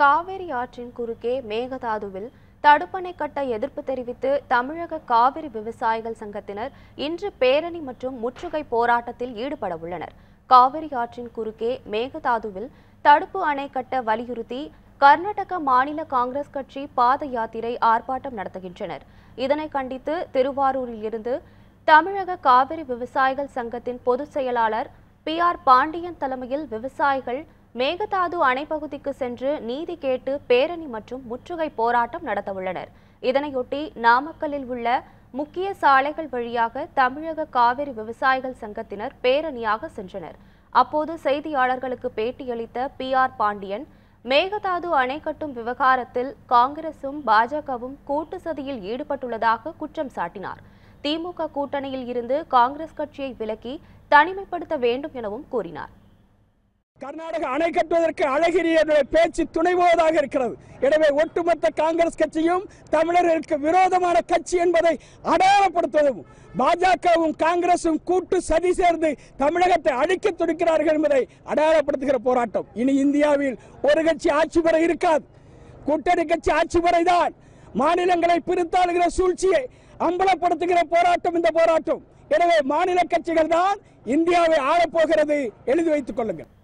காவிரி ஆற்றின் குறுக்கே மேகதாதுவில் தடுப்பணை கட்ட எதிர்ப்பு தெரிவித்து தமிழக காவிரி விவசாயிகள் சங்கத்தினர் இன்று பேரணி மற்றும் முற்றுகை போராட்டத்தில் ஈடுபட உள்ளனர் காவிரி ஆற்றின் குறுக்கே மேகதாதுவில் தடுப்பு அணை கட்ட வலியுறுத்தி கர்நாடக மாநில காங்கிரஸ் கட்சி பாத யாத்திரை ஆர்ப்பாட்டம் நடத்துகின்றனர் இதனை கண்டித்து திருவாரூரில் இருந்து தமிழக காவிரி விவசாயிகள் சங்கத்தின் பொதுச் செயலாளர் பி ஆர் பாண்டியன் தலைமையில் விவசாயிகள் மேகதாது அணைப்பகுதிக்கு சென்று நீதி கேட்டு பேரணி மற்றும் முற்றுகை போராட்டம் நடத்தவுள்ளனர் இதனையொட்டி நாமக்கல்லில் உள்ள முக்கிய சாலைகள் வழியாக தமிழக காவிரி விவசாயிகள் சங்கத்தினர் பேரணியாக சென்றனர் அப்போது செய்தியாளர்களுக்கு பேட்டியளித்த பி ஆர் பாண்டியன் மேகதாது அணை கட்டும் விவகாரத்தில் காங்கிரசும் பாஜகவும் கூட்டு சதியில் ஈடுபட்டுள்ளதாக குற்றம் சாட்டினார் திமுக கூட்டணியில் இருந்து காங்கிரஸ் கட்சியை விலக்கி தனிமைப்படுத்த வேண்டும் எனவும் கூறினார் கர்நாடக அணை கட்டுவதற்கு அழகிரி என்ற பேச்சு துணைபோவதாக இருக்கிறது எனவே ஒட்டுமொத்த காங்கிரஸ் கட்சியும் தமிழர்களுக்கு விரோதமான கட்சி என்பதை அடையாளப்படுத்துவதும் பாஜகவும் காங்கிரசும் கூட்டு சதி சேர்ந்து தமிழகத்தை அழிக்க துடிக்கிறார்கள் என்பதை அடையாளப்படுத்துகிற போராட்டம் இனி இந்தியாவில் ஒரு கட்சி ஆட்சி பெற இருக்காது கூட்டணி கட்சி ஆட்சி முறைதான் மாநிலங்களை பிரித்தாளுகிற சூழ்ச்சியை அம்பலப்படுத்துகிற போராட்டம் இந்த போராட்டம் எனவே மாநில கட்சிகள் தான் இந்தியாவை ஆளப்போகிறது எழுதி வைத்துக் கொள்ளுங்கள்